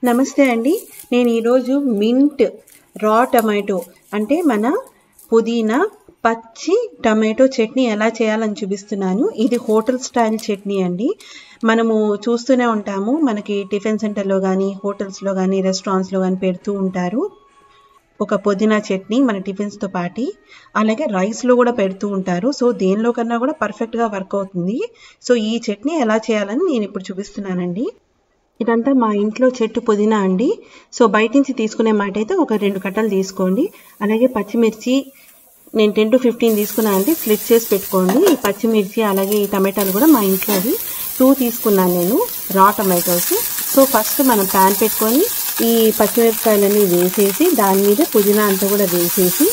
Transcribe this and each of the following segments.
నమస్తే అండి నేను ఈరోజు మింట్ రా టమాటో అంటే మన పుదీనా పచ్చి టమాటో చట్నీ ఎలా చేయాలని చూపిస్తున్నాను ఇది హోటల్ స్టైల్ చట్నీ అండి మనము చూస్తూనే ఉంటాము మనకి టిఫిన్ సెంటర్లో కానీ హోటల్స్లో కానీ రెస్టారెంట్స్లో కానీ పెడుతూ ఉంటారు ఒక పుదీనా చట్నీ మన టిఫిన్స్తో పాటి అలాగే రైస్లో కూడా పెడుతూ ఉంటారు సో దేనిలో కన్నా కూడా పర్ఫెక్ట్గా వర్క్ అవుతుంది సో ఈ చట్నీ ఎలా చేయాలని నేను ఇప్పుడు చూపిస్తున్నానండి ఇదంతా మా ఇంట్లో చెట్టు పుదీనా అండి సో బయట నుంచి తీసుకునే మాట అయితే ఒక రెండు కట్టలు తీసుకోండి అలాగే పచ్చిమిర్చి నేను టెన్ టు ఫిఫ్టీన్ తీసుకున్నాను అంటే స్లిట్ చేసి పెట్టుకోండి ఈ పచ్చిమిర్చి అలాగే ఈ టమాటాలు కూడా మా ఇంట్లోవి టూ తీసుకున్నాను నేను రా టమాటోస్ సో ఫస్ట్ మనం ప్యాన్ పెట్టుకొని ఈ పచ్చిమిరపకాయలన్నీ వేసేసి దాని మీద పుదీనా అంతా కూడా వేసేసి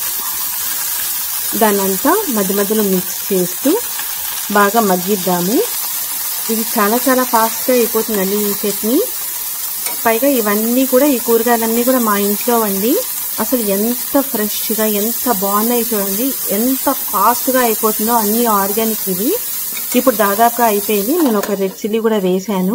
దాన్ని అంతా మధ్య మధ్యలో మిక్స్ చేస్తూ బాగా మగ్గిద్దాము ఇది చాలా చాలా ఫాస్ట్గా అయిపోతుందండి ఈ చట్నీ పైగా ఇవన్నీ కూడా ఈ కూరగాయలన్నీ కూడా మా ఇంట్లో అండి అసలు ఎంత ఫ్రెష్గా ఎంత బాగున్నాయి చూడండి ఎంత ఫాస్ట్గా అయిపోతుందో అన్ని ఆర్గానిక్ ఇవి ఇప్పుడు దాదాపుగా అయిపోయింది నేను ఒక రెడ్ చిల్లీ కూడా వేశాను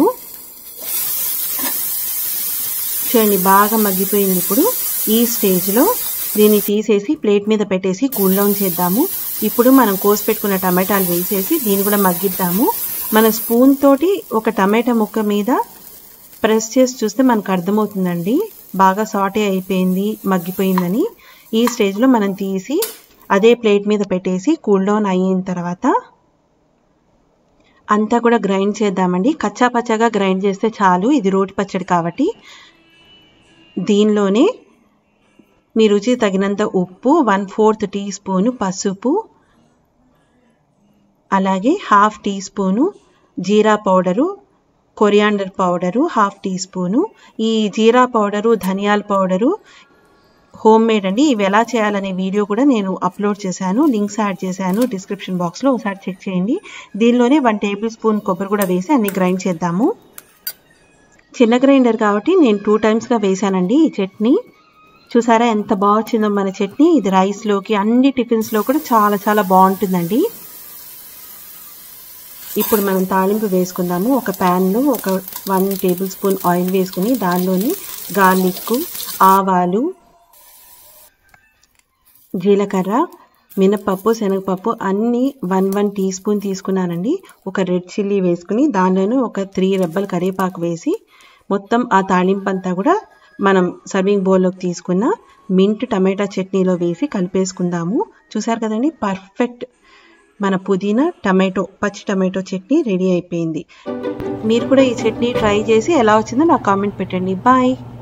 చూడండి బాగా మగ్గిపోయింది ఇప్పుడు ఈ స్టేజ్లో దీన్ని తీసేసి ప్లేట్ మీద పెట్టేసి కూల్ డౌన్ చేద్దాము ఇప్పుడు మనం కోసి పెట్టుకున్న టమాటాలు వేసేసి దీన్ని కూడా మగ్గిద్దాము మన స్పూన్ తోటి ఒక టమాటా ముక్క మీద ప్రెస్ చేసి చూస్తే మనకు అర్థమవుతుందండి బాగా సాటే అయిపోయింది మగ్గిపోయిందని ఈ స్టేజ్లో మనం తీసి అదే ప్లేట్ మీద పెట్టేసి కూల్ డౌన్ అయిన తర్వాత అంతా కూడా గ్రైండ్ చేద్దామండి కచ్చా పచ్చగా గ్రైండ్ చేస్తే చాలు ఇది రోటి పచ్చడి కాబట్టి దీనిలోనే మీ రుచి తగినంత ఉప్పు వన్ ఫోర్త్ టీ స్పూను పసుపు అలాగే హాఫ్ టీ స్పూను జీరా powder coriander powder half teaspoon ఈ జీరా పౌడరు ధనియాల పౌడరు హోమ్ మేడ్ అండి ఇవి ఎలా చేయాలనే వీడియో కూడా నేను అప్లోడ్ చేశాను లింక్స్ యాడ్ చేశాను డిస్క్రిప్షన్ బాక్స్లో ఒకసారి చెక్ చేయండి దీనిలోనే వన్ టేబుల్ స్పూన్ కొబ్బరి కూడా వేసి అన్ని గ్రైండ్ చేద్దాము చిన్న గ్రైండర్ కాబట్టి నేను టూ టైమ్స్గా వేశానండి ఈ చట్నీ చూసారా ఎంత బాగా వచ్చిందో మన చట్నీ ఇది రైస్లోకి అన్ని టిఫిన్స్లో కూడా చాలా చాలా బాగుంటుందండి ఇప్పుడు మనం తాలింపు వేసుకుందాము ఒక ప్యాన్లో ఒక వన్ టేబుల్ స్పూన్ ఆయిల్ వేసుకుని దానిలోని గార్లిక్ ఆవాలు జీలకర్ర మినపప్పు శనగపప్పు అన్నీ వన్ వన్ టీ స్పూన్ తీసుకున్నానండి ఒక రెడ్ చిల్లీ వేసుకుని దానిలోనే ఒక త్రీ రెబ్బలు కరివేపాకు వేసి మొత్తం ఆ తాలింపు అంతా కూడా మనం సర్వింగ్ బౌల్లోకి తీసుకున్న మింట్ టమాటా చట్నీలో వేసి కలిపేసుకుందాము చూసారు కదండి పర్ఫెక్ట్ మన పుదీనా టమాటో పచ్చి టమాటో చట్నీ రెడీ అయిపోయింది మీరు కూడా ఈ చట్నీ ట్రై చేసి ఎలా వచ్చిందో నాకు కామెంట్ పెట్టండి బాయ్